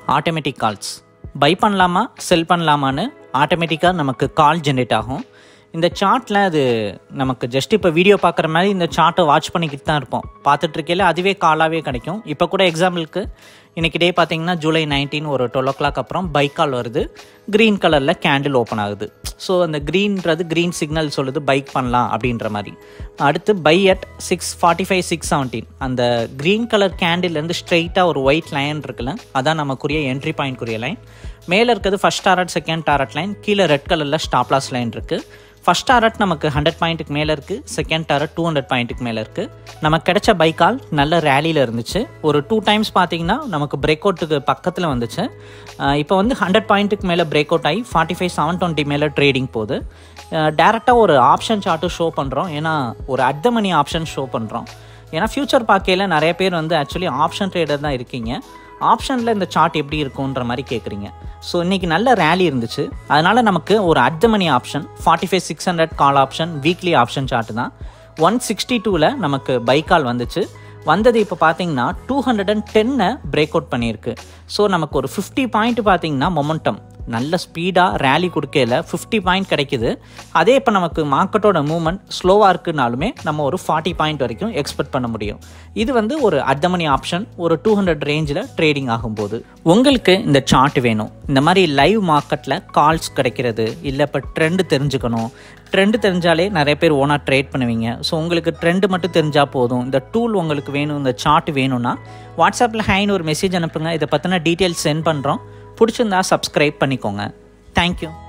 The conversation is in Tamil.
ஆட்டோமேட்டிக் கால்ஸ் பை பண்ணலாமா செல் பண்ணலாமான்னு ஆட்டோமேட்டிக்காக நமக்கு கால் ஜென்ரேட் ஆகும் இந்த சார்ட்டில் அது நமக்கு ஜஸ்ட் இப்போ வீடியோ பார்க்குற மாதிரி இந்த சார்ட்டை வாட்ச் பண்ணிக்கிட்டு தான் இருப்போம் பார்த்துட்டு இருக்கையில அதுவே காலாகவே கிடைக்கும் இப்போ கூட எக்ஸாம்பிளுக்கு இன்னைக்கு டே பார்த்தீங்கன்னா ஜூலை நைன்டீன் ஒரு டுவெல் ஓ கிளாக் அப்புறம் பைக் கால் வருது க்ரீன் கலரில் கேண்டில் ஓப்பன் ஆகுது ஸோ அந்த க்ரீன்றது க்ரீன் சிக்னல் சொல்லுது பைக் பண்ணலாம் அப்படின்ற மாதிரி அடுத்து buy at six forty five six seventeen அந்த க்ரீன் கலர் கேண்டில்லேருந்து ஸ்ட்ரெயிட்டாக ஒரு ஒயிட் லைன் இருக்குல்ல அதான் நமக்குரிய என்ட்ரி பாயிண்ட்க்குரிய லைன் மேலே இருக்கிறது first target second target line கீழே ரெட் கலரில் ஸ்டாப்லாஸ் லைன் இருக்குது ஃபஸ்ட் டாரட் நமக்கு ஹண்ட்ரட் பாயிண்ட்டுக்கு மேலே இருக்குது செகண்ட் டாரட் டூ ஹண்ட்ரட் பாயிண்ட்டுக்கு மேலே இருக்குது நமக்கு கிடைச்ச பைக்கால் நல்ல ரேலியில் இருந்துச்சு ஒரு டூ டைம்ஸ் பார்த்தீங்கன்னா நமக்கு பிரேக் அவுட்டுக்கு பக்கத்தில் வந்துச்சு இப்போ வந்து ஹண்ட்ரட் பாயிண்ட்டுக்கு மேலே பிரேக் அவுட் ஆகி ஃபார்ட்டி ஃபைவ் செவன் டுவெண்ட்டி மேலே ட்ரேடிங் போகுது டேரெக்டாக ஒரு ஆப்ஷன் சார்ட்டும் ஷோ பண்ணுறோம் ஏன்னா ஒரு at the money option show பண்ணுறோம் ஏன்னா ஃப்யூச்சர் பார்க்கையில் நிறைய பேர் வந்து ஆக்சுவலி ஆப்ஷன் ட்ரேடர் தான் இருக்கீங்க ஆப்ஷனில் இந்த சார்ட் எப்படி இருக்குன்ற மாதிரி கேட்குறீங்க ஸோ இன்றைக்கி நல்ல ரேலி இருந்துச்சு அதனால் நமக்கு ஒரு at the money option forty five six hundred call option weekly option chart தான் ஒன் சிக்ஸ்டி டூவில் நமக்கு பைக்கால் வந்துச்சு வந்தது இப்போ பார்த்தீங்கன்னா டூ ஹண்ட்ரட் அண்ட் டென்னை பிரேக் அவுட் பண்ணியிருக்கு ஸோ நமக்கு ஒரு ஃபிஃப்டி பாயிண்ட் பார்த்தீங்கன்னா மொமெண்டம் நல்ல ஸ்பீடாக ரேலி கொடுக்கையில் ஃபிஃப்டி பாயிண்ட் கிடைக்குது அதே இப்போ நமக்கு மார்க்கெட்டோட மூவ்மெண்ட் ஸ்லோவாக இருக்குனாலுமே நம்ம ஒரு ஃபார்ட்டி பாயிண்ட் வரைக்கும் எக்ஸ்பெக்ட் பண்ண முடியும் இது வந்து ஒரு அர்த்தமணி ஆப்ஷன் ஒரு டூ ஹண்ட்ரட் ரேஞ்சில் ட்ரேடிங் ஆகும்போது உங்களுக்கு இந்த சார்ட் வேணும் இந்த மாதிரி லைவ் மார்க்கெட்டில் கால்ஸ் கிடைக்கிறது இல்லை இப்போ ட்ரெண்டு தெரிஞ்சுக்கணும் ட்ரெண்டு தெரிஞ்சாலே நிறைய பேர் ஓனாக ட்ரேட் பண்ணுவீங்க ஸோ உங்களுக்கு ட்ரெண்டு மட்டும் தெரிஞ்சால் போதும் இந்த டூல் உங்களுக்கு வேணும் இந்த சார்ட் வேணும்னா வாட்ஸ்அப்பில் ஹைன்னு ஒரு மெசேஜ் அனுப்புங்க இதை பற்றின டீட்டெயில்ஸ் சென்ட் பண்ணுறோம் பிடிச்சிருந்தா சப்ஸ்கிரைப் பண்ணிக்கோங்க தேங்க்யூ